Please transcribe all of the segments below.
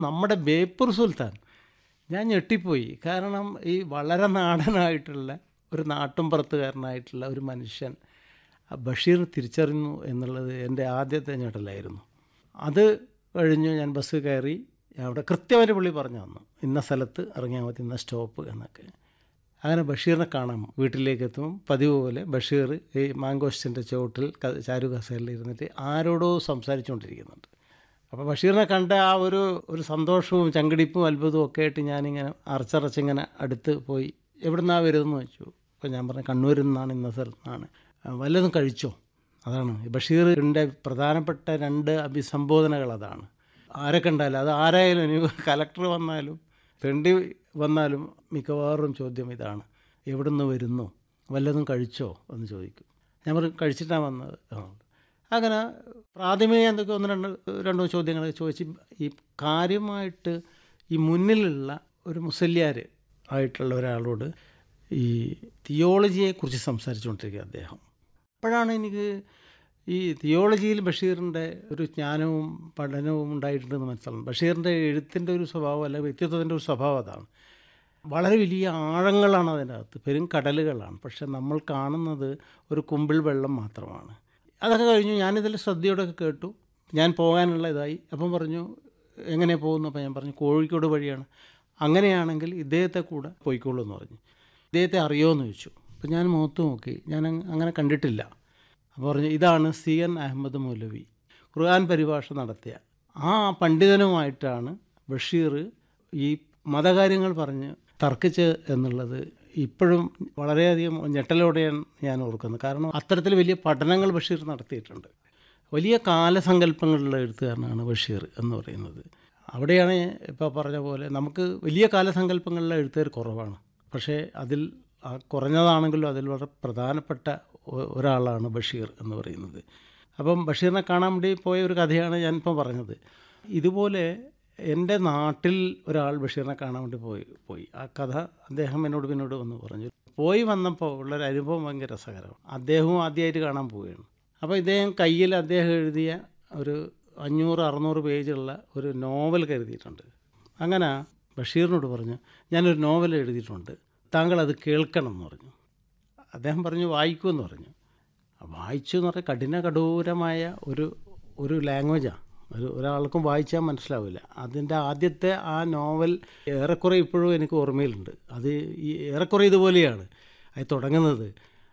നമ്മുടെ ബേപ്പൂർ സുൽത്താൻ ഞാൻ ഞെട്ടിപ്പോയി കാരണം ഈ വളരെ നാടനായിട്ടുള്ള ഒരു നാട്ടുംപുറത്തുകാരനായിട്ടുള്ള ഒരു മനുഷ്യൻ ആ ബഷീർ തിരിച്ചറിഞ്ഞു എന്നുള്ളത് എൻ്റെ ആദ്യത്തെ ഞെട്ടലായിരുന്നു അത് കഴിഞ്ഞ് ഞാൻ ബസ് കയറി അവിടെ കൃത്യമായിട്ട് പുള്ളി പറഞ്ഞു തന്നു ഇന്ന സ്ഥലത്ത് ഇറങ്ങിയാൽ മതി ഇന്ന സ്റ്റോപ്പ് എന്നൊക്കെ അങ്ങനെ ബഷീറിനെ കാണാം വീട്ടിലേക്ക് എത്തും പതിവ് പോലെ ബഷീർ ഈ മാങ്കോസ്റ്റിൻ്റെ ചുവട്ടിൽ ക- ചാരു കസേരയിൽ ഇരുന്നിട്ട് ആരോടോ സംസാരിച്ചുകൊണ്ടിരിക്കുന്നുണ്ട് അപ്പോൾ ബഷീറിനെ കണ്ട ആ ഒരു ഒരു സന്തോഷവും ചങ്കിടിപ്പും അത്ഭുതവും ഒക്കെ ആയിട്ട് ഞാനിങ്ങനെ അറച്ചറച്ചിങ്ങനെ അടുത്ത് പോയി എവിടുന്നാണ് വരുന്നതെന്ന് വെച്ചു അപ്പോൾ ഞാൻ പറഞ്ഞു കണ്ണൂരിൽ നിന്നാണ് ഇന്ന സ്ഥലത്ത് നിന്നാണ് "ആ, വല്ലതും കഴിച്ചോ അതാണ് ഈ ബഷീറിൻ്റെ പ്രധാനപ്പെട്ട രണ്ട് അഭിസംബോധനകൾ അതാണ് ആരെ കണ്ടാലും അത് ആരായാലും ഇനി കലക്ടർ വന്നാലും തെണ്ടി വന്നാലും മിക്കവാറും ചോദ്യം ഇതാണ് എവിടുന്ന് വരുന്നു വല്ലതും കഴിച്ചോ എന്ന് ചോദിക്കും ഞാൻ പറയും കഴിച്ചിട്ടാണ് വന്നത് ആ. അങ്ങനെ പ്രാഥമിക എന്തൊക്കെ ഒന്ന് രണ്ട് രണ്ടോ ചോദ്യങ്ങൾ ചോദിച്ച് ഈ കാര്യമായിട്ട് ഈ മുന്നിലുള്ള ഒരു മുസല്യാർ ആയിട്ടുള്ള ഒരാളോട് ഈ തിയോളജിയെക്കുറിച്ച് സംസാരിച്ചുകൊണ്ടിരിക്കുക അദ്ദേഹം അപ്പോഴാണ് എനിക്ക് ഈ തിയോളജിയിൽ ബഷീറിൻ്റെ ഒരു ജ്ഞാനവും പഠനവും ഉണ്ടായിട്ടുണ്ടെന്ന് മനസ്സിലാകും ബഷീറിൻ്റെ എഴുത്തിൻ്റെ ഒരു സ്വഭാവം അല്ലെങ്കിൽ വ്യക്തിത്വത്തിൻ്റെ ഒരു സ്വഭാവം അതാണ് വളരെ വലിയ ആഴങ്ങളാണ് അതിൻ്റെ അകത്ത് പെരും കടലുകളാണ് പക്ഷെ നമ്മൾ കാണുന്നത് ഒരു കുമ്പിൾ വെള്ളം മാത്രമാണ് അതൊക്കെ കഴിഞ്ഞു ഞാനിതിൽ ശ്രദ്ധയോടൊക്കെ കേട്ടു ഞാൻ പോകാനുള്ള ഇതായി അപ്പം പറഞ്ഞു എങ്ങനെ പോകുന്നു അപ്പം ഞാൻ പറഞ്ഞു കോഴിക്കോട് വഴിയാണ് അങ്ങനെയാണെങ്കിൽ ഇദ്ദേഹത്തെ കൂടെ പോയിക്കോളൂ എന്ന് പറഞ്ഞു ഇദ്ദേഹത്തെ അറിയുമോ ചോദിച്ചു അപ്പം ഞാൻ മുഖത്ത് നോക്കി ഞാൻ അങ് അങ്ങനെ കണ്ടിട്ടില്ല അപ്പോൾ പറഞ്ഞു ഇതാണ് സി എൻ അഹമ്മദ് മൗലവി ഖുർആൻ പരിഭാഷ നടത്തിയ ആ പണ്ഡിതനുമായിട്ടാണ് ബഷീർ ഈ മതകാര്യങ്ങൾ പറഞ്ഞ് തർക്കിച്ച് എന്നുള്ളത് ഇപ്പോഴും വളരെയധികം ഞെട്ടലോടെയാണ് ഞാൻ ഓർക്കുന്നത് കാരണം അത്തരത്തിൽ വലിയ പഠനങ്ങൾ ബഷീർ നടത്തിയിട്ടുണ്ട് വലിയ കാലസങ്കല്പങ്ങളുള്ള എഴുത്തുകാരനാണ് ബഷീർ എന്ന് പറയുന്നത് അവിടെയാണ് ഇപ്പോൾ പറഞ്ഞ പോലെ നമുക്ക് വലിയ കാലസങ്കല്പങ്ങളിലെ എഴുത്തുകാർ കുറവാണ് പക്ഷേ അതിൽ ആ കുറഞ്ഞതാണെങ്കിലും അതിൽ വളരെ പ്രധാനപ്പെട്ട ഒ- ഒരാളാണ് ബഷീർ എന്ന് പറയുന്നത് അപ്പം ബഷീറിനെ കാണാൻ വേണ്ടി പോയ ഒരു കഥയാണ് ഞാനിപ്പോൾ പറഞ്ഞത് ഇതുപോലെ എൻ്റെ നാട്ടിൽ ഒരാൾ ബഷീറിനെ കാണാൻ വേണ്ടി പോയി പോയി ആ കഥ അദ്ദേഹം എന്നോട് പിന്നോട് വന്ന് പറഞ്ഞു പോയി വന്നപ്പോൾ ഉള്ളൊരു അനുഭവം ഭയങ്കര രസകരമാണ് അദ്ദേഹവും ആദ്യമായിട്ട് കാണാൻ പോവുകയാണ് അപ്പോൾ ഇദ്ദേഹം കയ്യിൽ അദ്ദേഹം എഴുതിയ ഒരു അഞ്ഞൂറ് അറുന്നൂറ് പേജുള്ള ഒരു നോവൽ കരുതിയിട്ടുണ്ട് അങ്ങനെ ബഷീറിനോട് പറഞ്ഞു ഞാനൊരു നോവൽ എഴുതിയിട്ടുണ്ട് താങ്കൾ അത് കേൾക്കണം എന്ന് പറഞ്ഞു അദ്ദേഹം പറഞ്ഞു വായിക്കുമെന്ന് പറഞ്ഞു വായിച്ചു എന്ന് പറഞ്ഞാൽ കഠിന കഠോരമായ ഒരു ഒരു ലാംഗ്വേജാണ് ഒരു ഒരാൾക്കും വായിച്ചാൽ മനസ്സിലാവില്ല അതിൻ്റെ ആദ്യത്തെ ആ നോവൽ ഏറെക്കുറെ ഇപ്പോഴും എനിക്ക് ഓർമ്മയിലുണ്ട് അത് ഈ ഏറെക്കുറെ ഇതുപോലെയാണ് അത് തുടങ്ങുന്നത്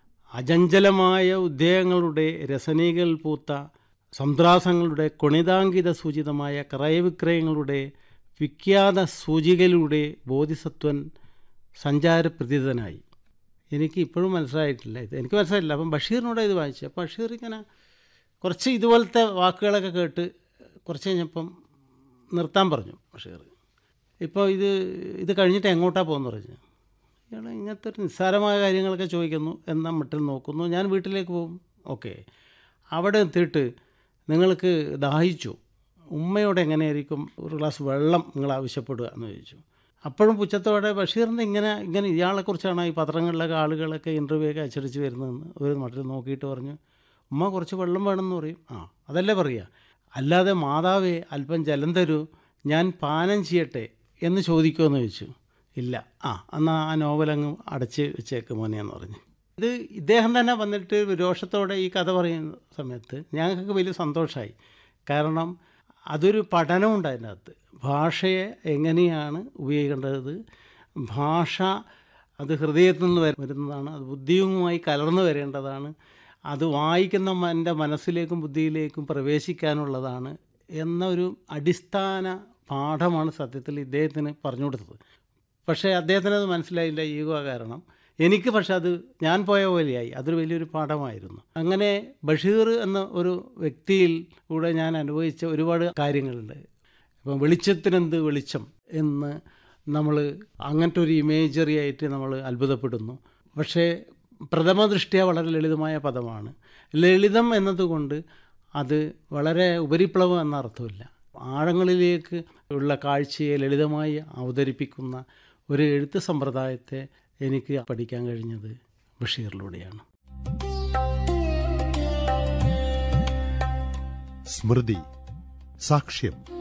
അചഞ്ചലമായ ഉദ്യോഗങ്ങളുടെ രസനീകൾ പൂത്ത സന്ത്രാസങ്ങളുടെ കൊണിതാങ്കിത സൂചിതമായ ക്രയവിക്രയങ്ങളുടെ വിഖ്യാത സൂചികയിലൂടെ ബോധിസത്വൻ സഞ്ചാരപ്രതീതനായി എനിക്ക് ഇപ്പോഴും മനസ്സിലായിട്ടില്ല ഇത് എനിക്ക് മനസ്സിലായില്ല അപ്പം ബഷീറിനോട് ഇത് വായിച്ചു അപ്പം ബഷീർ ഇങ്ങനെ കുറച്ച് ഇതുപോലത്തെ വാക്കുകളൊക്കെ കേട്ട് കുറച്ച് കഴിഞ്ഞപ്പം നിർത്താൻ പറഞ്ഞു ബഷീർ ഇപ്പോൾ ഇത് ഇത് കഴിഞ്ഞിട്ട് എങ്ങോട്ടാണ് പോകുന്നു പറഞ്ഞു ഇയാൾ ഇങ്ങനത്തെ ഒരു നിസ്സാരമായ കാര്യങ്ങളൊക്കെ ചോദിക്കുന്നു എന്ന മട്ടിൽ നോക്കുന്നു ഞാൻ വീട്ടിലേക്ക് പോകും ഓക്കെ അവിടെ എത്തിയിട്ട് നിങ്ങൾക്ക് ദാഹിച്ചു ഉമ്മയോട് എങ്ങനെയായിരിക്കും ഒരു ഗ്ലാസ് വെള്ളം നിങ്ങൾ ആവശ്യപ്പെടുക എന്ന് ചോദിച്ചു അപ്പോഴും പുച്ഛത്തോടെ ബഷീറിൻ്റെ ഇങ്ങനെ ഇങ്ങനെ ഇയാളെക്കുറിച്ചാണ് ഈ പത്രങ്ങളിലൊക്കെ ആളുകളൊക്കെ ഇൻ്റർവ്യൂ ഒക്കെ അച്ചടിച്ച് വരുന്നതെന്ന് ഒരു മട്ടിൽ നോക്കിയിട്ട് പറഞ്ഞു ഉമ്മ കുറച്ച് വെള്ളം വേണമെന്ന് പറയും ആ അതല്ലേ പറയുക അല്ലാതെ മാതാവേ അല്പം ജലം തരൂ ഞാൻ പാനം ചെയ്യട്ടെ എന്ന് ചോദിക്കുമെന്ന് ചോദിച്ചു ഇല്ല ആ എന്നാൽ ആ നോവലങ്ങ് അടച്ച് വെച്ചേക്ക് മോനെന്ന് പറഞ്ഞു ഇത് ഇദ്ദേഹം തന്നെ വന്നിട്ട് രോഷത്തോടെ ഈ കഥ പറയുന്ന സമയത്ത് ഞങ്ങൾക്ക് വലിയ സന്തോഷമായി കാരണം അതൊരു പഠനമുണ്ട് അതിനകത്ത് ഭാഷയെ എങ്ങനെയാണ് ഉപയോഗിക്കേണ്ടത് ഭാഷ അത് ഹൃദയത്തിൽ നിന്ന് വര- വരുന്നതാണ് അത് ബുദ്ധിയുമായി കലർന്നു വരേണ്ടതാണ് അത് വായിക്കുന്ന മ- എൻ്റെ മനസ്സിലേക്കും ബുദ്ധിയിലേക്കും പ്രവേശിക്കാനുള്ളതാണ് എന്നൊരു അടിസ്ഥാന പാഠമാണ് സത്യത്തിൽ ഇദ്ദേഹത്തിന് പറഞ്ഞു കൊടുത്തത് പക്ഷേ അദ്ദേഹത്തിന് അത് മനസ്സിലായില്ല ഈഗോ കാരണം എനിക്ക് പക്ഷെ അത് ഞാൻ പോയ പോലെയായി അതൊരു വലിയൊരു പാഠമായിരുന്നു അങ്ങനെ ബഷീർ എന്ന ഒരു വ്യക്തിയിൽ കൂടെ ഞാൻ അനുഭവിച്ച ഒരുപാട് കാര്യങ്ങളുണ്ട് ഇപ്പം വെളിച്ചത്തിനെന്ത് വെളിച്ചം എന്ന് നമ്മൾ അങ്ങനത്തെ ഒരു ഇമേജറി ആയിട്ട് നമ്മൾ അത്ഭുതപ്പെടുന്നു പക്ഷേ പ്രഥമ ദൃഷ്ടിയ വളരെ ലളിതമായ പദമാണ് ലളിതം എന്നതുകൊണ്ട് അത് വളരെ ഉപരിപ്ലവം എന്ന അർത്ഥമില്ല ആഴങ്ങളിലേക്ക് ഉള്ള കാഴ്ചയെ ലളിതമായി അവതരിപ്പിക്കുന്ന ഒരു എഴുത്ത് സമ്പ്രദായത്തെ എനിക്ക് പഠിക്കാൻ കഴിഞ്ഞത് ബഷീറിലൂടെയാണ് സ്മൃതി സാക്ഷ്യം